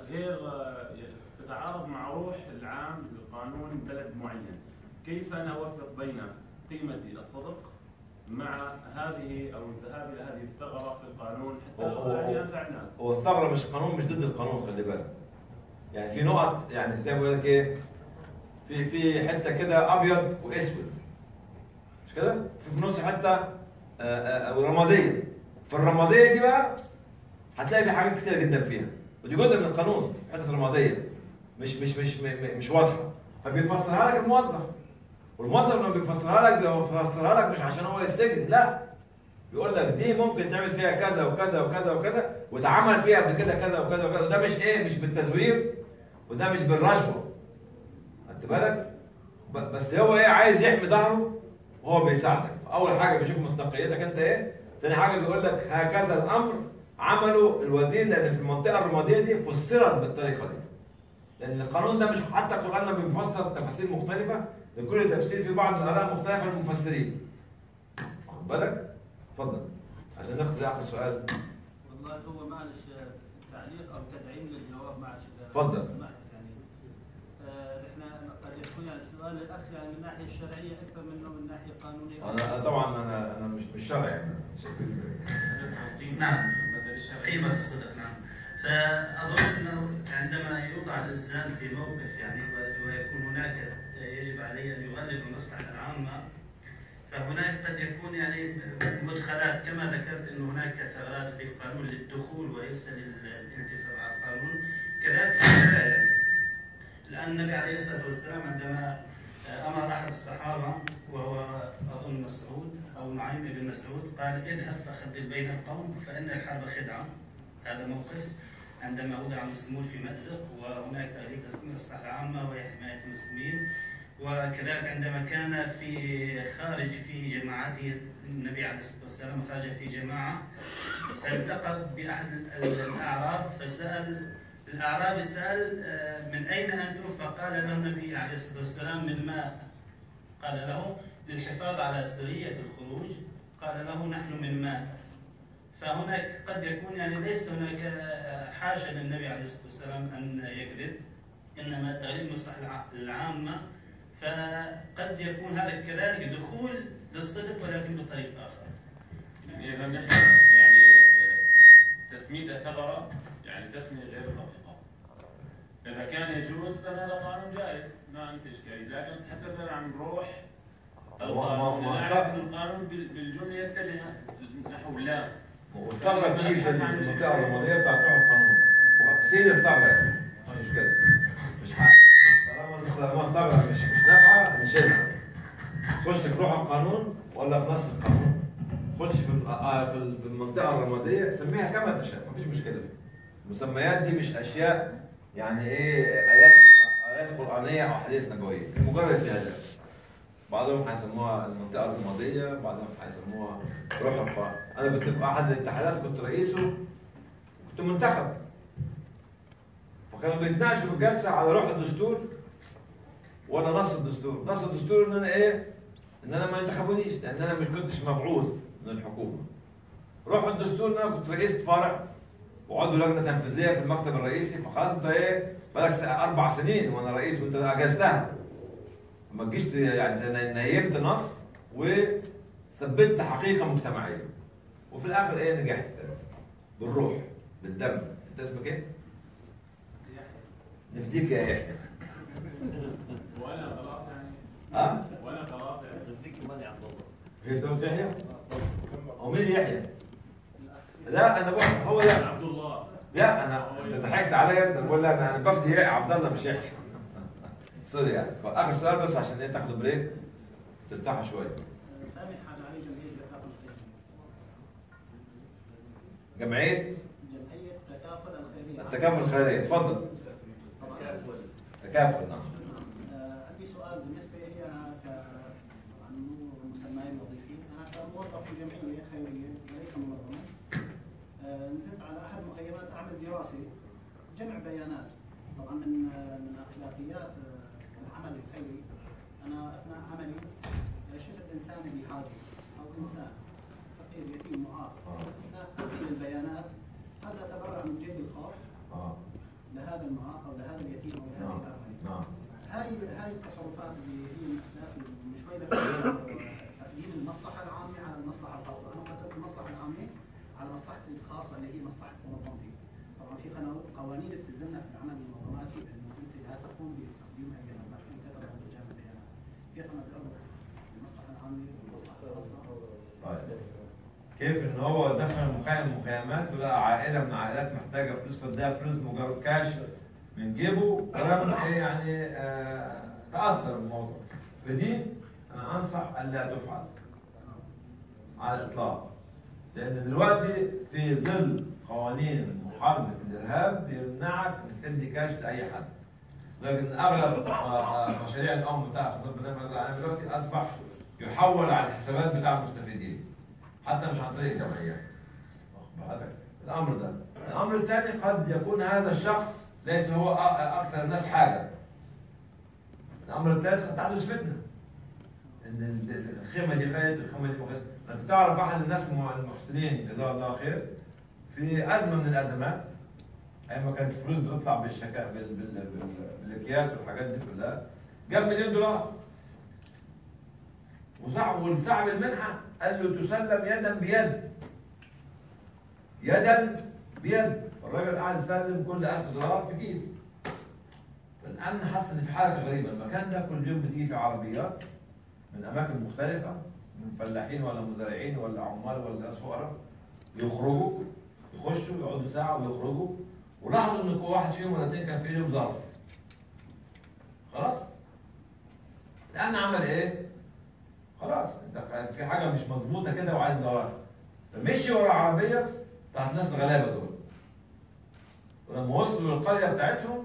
غير تتعارض مع روح العام لقانون بلد معين كيف انا اوفق بين قيمتي الصدق مع هذه او الذهاب الى هذه الثغره في القانون حتى يعني ينفع الناس هو الثغره مش قانون مش ضد القانون خلي بالك يعني في نقط يعني زي ما بقول لك ايه في في حته كده ابيض واسود مش كده؟ في في نص حته آه، آه، آه، رماديه في الرماديه دي بقى هتلاقي في حاجات كتير جدا فيها ودي جزء من القانون حته رماديه مش مش مش م- م- مش واضحه فبيفسرها لك الموظف والموظف لما بيفسرها لك بيفسرها لك مش عشان هو السجن لا بيقول لك دي ممكن تعمل فيها كذا وكذا وكذا وكذا واتعمل فيها قبل كده كذا وكذا وكذا وده مش ايه مش بالتزوير وده مش بالرشوه خدت بالك ب- بس هو ايه عايز يحمي ظهره وهو بيساعدك اول حاجه بيشوف مصداقيتك انت ايه تاني حاجه بيقول لك هكذا الامر عمله الوزير لان في المنطقه الرماديه دي فسرت بالطريقه دي لان القانون ده مش حتى القران لما بيفسر تفاسير مختلفه لكل تفسير في بعض الاراء مختلفه للمفسرين واخد بالك اتفضل عشان ناخد اخر سؤال والله هو معلش تعليق او تدعيم للجواب معلش إذا اتفضل. سمحت يعني آه، احنا قد يكون يعني السؤال للاخ يعني من الناحيه الشرعيه اكثر منه من الناحيه القانونيه انا طبعا انا انا مش مش شرعي يعني نعم قيمة الصدق نعم فأظن أنه عندما يوضع الإنسان في موقف يعني و- ويكون هناك يجب عليه أن يغلب المصلحة العامة فهناك قد يكون يعني مدخلات كما ذكرت أن هناك ثغرات في القانون للدخول وليس للالتفاف على القانون كذلك في الشرع يعني لأن النبي عليه الصلاة والسلام عندما أمر أحد الصحابة وهو أظن مسعود أو نعيم بن مسعود قال اذهب فخذل بين القوم فإن الحرب خدعة هذا موقف عندما وضع المسلمون في مأزق وهناك تغريب مصلحة عامة وهي حماية المسلمين وكذلك عندما كان في خارج في جماعته النبي عليه الصلاة والسلام خرج في جماعة فالتقى بأحد الأعراب فسأل الأعرابي سأل آه، من أين أنتم؟ فقال له النبي عليه الصلاة والسلام من ماء قال له للحفاظ على سرية الخروج قال له نحن من ماء فهناك قد يكون يعني ليس هناك آه، حاجة للنبي عليه الصلاة والسلام أن يكذب إنما تغيير المصلحة الع- العامة فقد يكون هذا كذلك دخول للصدق ولكن بطريق آخر يعني اذا نحن يعني آه، تسمية ثغرة يعني تسمية غير دقيقة. إذا كان يجوز فهذا قانون جائز ما أنت إشكالي، لكن تحدث عن روح القانون، ما- ما- أنا أعرف أن القانون بال- بالجملة يتجه نحو لا. والثغره بتيجي في المنطقه الرماديه بتاعت روح القانون وتكسير الثغره يعني مش كده مش حاجه طالما طالما الثغره مش مش نافعه نشيلها خش في روح القانون ولا في نص القانون خش في ال- آه في ال- في المنطقه الرماديه سميها كما تشاء مفيش مشكله فيها المسميات دي مش اشياء يعني ايه ايات ايات قرانيه او احاديث نبويه مجرد اجتهادات بعضهم هيسموها المنطقه الرماديه بعضهم هيسموها روح القرآن انا كنت في احد الاتحادات كنت رئيسه كنت منتخب فكانوا بيتناقشوا في الجلسه على روح الدستور ولا نص الدستور نص الدستور ان انا ايه ان انا ما ينتخبونيش لان انا مش كنتش مبعوث من الحكومه روح الدستور ان انا كنت رئيس فرع وعضو لجنه تنفيذيه في المكتب الرئيسي فخلاص انت ايه بقالك س- اربع سنين وانا رئيس وانت اجازتها ما تجيش ت- يعني نيمت نص وثبتت حقيقه مجتمعيه وفي الاخر ايه نجحت بالروح بالدم انت اسمك ايه؟ نفديك يا يحيى وأنا خلاص يعني ها؟ وأنا خلاص يعني هي انت قلت يحيى؟ هو مين يحيى؟ لا انا بقول هو لا عبد الله لا انا انت ضحكت عليا انت بقول لا انا انا بفدي يحيى عبد الله مش يحيى سوري يعني فاخر سؤال بس عشان ايه تاخدوا بريك ترتاحوا شويه سامح حاجه علي جمعيه تكافل الخيريه جمعيه جمعيه تكافل الخيريه التكافل الخيريه اتفضل طبعاً. تكافل نعم آه، عندي سؤال بالنسبه لي انا ك طبعا مو مسمى الوظيفي انا كموظف في جمعيه خيريه ليس منظمه آه، نزلت على احد مخيمات اعمل دراسه جمع بيانات طبعا من آه، من اخلاقيات آه، العمل الخيري انا اثناء عملي آه، شفت انسان بحاجه او انسان فقير يتيم معاق آه. اثناء تحليل البيانات هذا تبرع من جيبي الخاص اه لهذا المعاق او لهذا اليتيم او لهذه نعم الآخرين. نعم هاي هاي التصرفات اللي هي من اهداف اللي شوي ذكرتها تقديم المصلحه العامه على المصلحه الخاصه، انا كتبت المصلحه العامه على مصلحتي الخاصه اللي هي مصلحه منظمتي. طبعا في قانون- قوانين بتلزمنا في العمل المنظماتي بانه انت لا تقوم بتقديم اي بيانات، لكن كتب عند رجال البيانات. كيف انا بقرب المصلحه العامه والمصلحه الخاصه؟ طيب كيف ان هو دخل مخيم مخيمات ولقى عائله من عائلات محتاجه فلوس فاداها فلوس مجرد كاش من جيبه ولم ايه يعني آه تاثر بالموضوع فدي انا انصح الا تفعل على الاطلاق لان دلوقتي في ظل قوانين محاربه الارهاب بيمنعك انك تدي كاش لاي حد لكن اغلب آه، آه، مشاريع الام بتاع خاصه بالنسبه للعالم دلوقتي اصبح يحول على الحسابات بتاع المستفيدين حتى مش عن طريق الجمعيات واخد بالك؟ الامر ده الامر الثاني قد يكون هذا الشخص ليس هو أ- اكثر الناس حاجه الامر الثالث قد تحدث فتنه ان ال- الخيمه دي خدت الخيمه دي ما خدت انك تعرف احد الناس الم- المحسنين جزاه الله خير في ازمه من الازمات ايام ما كانت الفلوس بتطلع بالشكا بال... بال... بال... بالاكياس والحاجات دي كلها جاب مليون دولار وصعب والصاحب المنحه قال له تسلم يدا بيد يدا بيد الراجل قاعد يسلم كل 1000 دولار في كيس الامن حس ان في حركه غريبه المكان ده كل يوم بتيجي في عربيات من اماكن مختلفه من فلاحين ولا مزارعين ولا عمال ولا ناس فقراء يخرجوا يخشوا يقعدوا ساعه ويخرجوا ولاحظوا ان كل واحد فيهم ولا اتنين كان في ايدهم ظرف خلاص الامن عمل ايه؟ خلاص انت كان في حاجه مش مظبوطه كده وعايز دورها فمشي ورا العربيه بتاعت الناس الغلابه دول ولما وصلوا للقريه بتاعتهم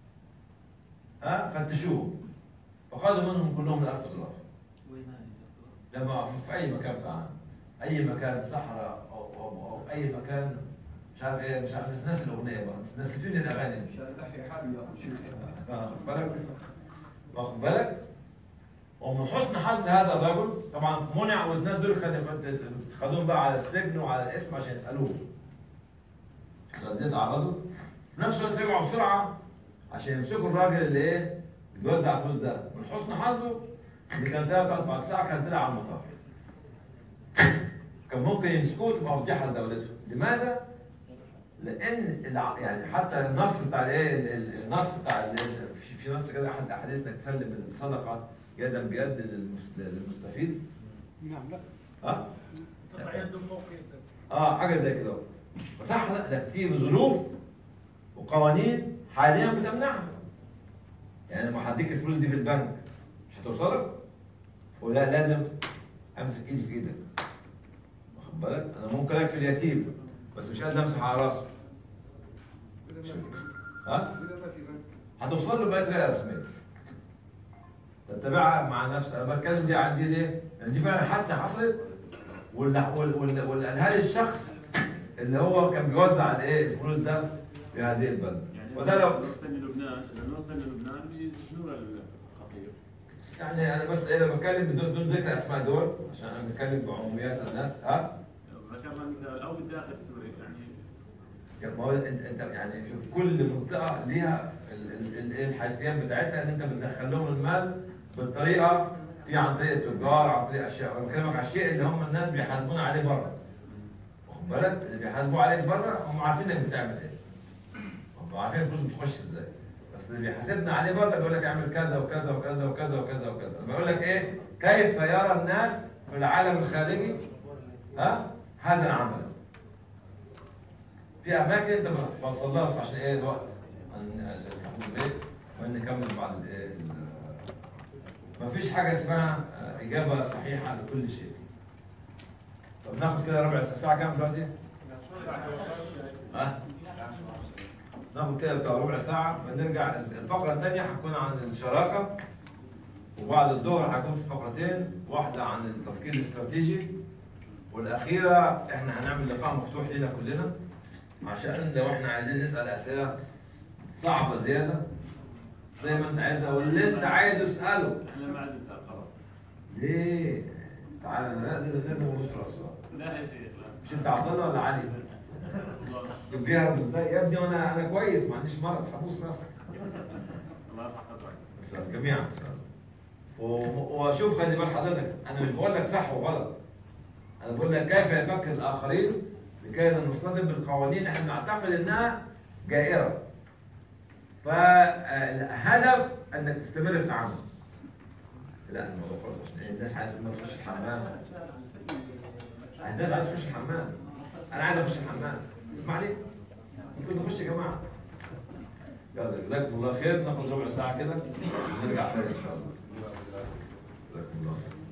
ها فتشوهم فخدوا منهم كلهم ال 1000 دولار وين هاي لما في اي مكان في العالم اي مكان صحراء او او, أو اي مكان مش عارف ايه مش عارف ناس الاغنيه بقى نسيتوني الاغاني مش في حال ياخذ شيء واخد بالك واخد بالك ومن حسن حظ هذا الرجل طبعا منع والناس دول كانوا خدوهم بقى على السجن وعلى الاسم عشان يسالوه رديت عرضوا في نفس الوقت رجعوا بسرعه عشان يمسكوا الراجل اللي ايه بيوزع الفلوس ده من حسن حظه ان كان ثلاث اربع ساعه كان طلع على المطار كان ممكن يمسكوه تبقى فضيحه لدولته لماذا؟ لان الع- يعني حتى النص بتاع الايه ال- ال- النص بتاع ال- في- في نص كده احد الاحاديث انك تسلم الصدقه يدا بيد للمس- للمستفيد نعم لا ها؟ تقطع يده فوق يده اه حاجه زي كده فصح لا ده في ظروف وقوانين حاليا بتمنعها يعني لما هديك الفلوس دي في البنك مش هتوصلك ولا لازم امسك ايدي في ايدك واخد بالك انا ممكن اكفي اليتيم بس مش قادر امسح على راسه ها اذا ما في بنك هتوصل له بقى طريقه رسميه تتبعها مع نفس انا بتكلم دي عن دي ليه؟ لان دي فعلا حادثه حصلت وال- وال- وال- والهل الشخص اللي هو كان بيوزع الايه الفلوس ده في هذه البلد يعني وده لو نوصل للبنان اذا نوصل للبنان بيسجنوا الخطير يعني انا بس ايه بتكلم بدون بدون ذكر اسماء دول عشان انا بتكلم بعموميات الناس ها ذكرنا مثال او بالداخل السوري يعني يعني ما هو انت انت يعني شوف كل منطقه ليها ال- ال- ال- إيه الحيثيات بتاعتها ان انت بتدخل لهم المال بالطريقه في عن طريق التجار عن طريق اشياء انا بكلمك على الشيء اللي هم الناس بيحاسبونا عليه بره واخد بالك اللي بيحاسبوا عليك بره هم عارفين انك بتعمل ايه هم عارفين الفلوس بتخش ازاي بس اللي بيحاسبنا عليه بره بيقول لك اعمل كذا وكذا وكذا وكذا وكذا وكذا بيقول لك ايه كيف يرى الناس في العالم الخارجي ها هذا العمل في اماكن انت ما توصلهاش عشان ايه الوقت عن- عشان تحمل البيت وان نكمل بعد الايه ما فيش حاجه اسمها آه، اجابه صحيحه لكل شيء طب ناخد كده ربع ساعه الساعه كام دلوقتي؟ ها؟ ناخد كده بتاع ربع ساعه ونرجع الفقره الثانيه هتكون عن الشراكه وبعد الظهر هيكون في فقرتين واحده عن التفكير الاستراتيجي والاخيره احنا هنعمل لقاء مفتوح لنا كلنا عشان لو احنا عايزين نسال اسئله صعبه زياده زي ما انت عايز او اللي انت عايزه اساله احنا ما عاد نسال خلاص ليه؟ تعالى لا لازم لازم نبص على السؤال لا يا شيخ لا مش انت عبد الله ولا علي؟ بيهرب ازاي يا ابني وانا انا كويس ما عنديش مرض حبوس راسك الله يرفع قدرك إن شاء الله، جميعا إن شاء الله. و- وشوف خلي بال حضرتك انا مش بقول لك صح وغلط انا بقول لك كيف يفكر الاخرين لكي لا نصطدم بالقوانين احنا نعتقد انها جائره فالهدف انك تستمر في العمل لا الموضوع خلص عشان الناس عايزه ما تخش الحمام الناس عايزه تخش الحمام انا عايز اخش الحمام اسمع لي ممكن نخش يا جماعه يلا جزاكم الله خير ناخد ربع ساعه كده ونرجع تاني ان شاء الله جزاكم الله خير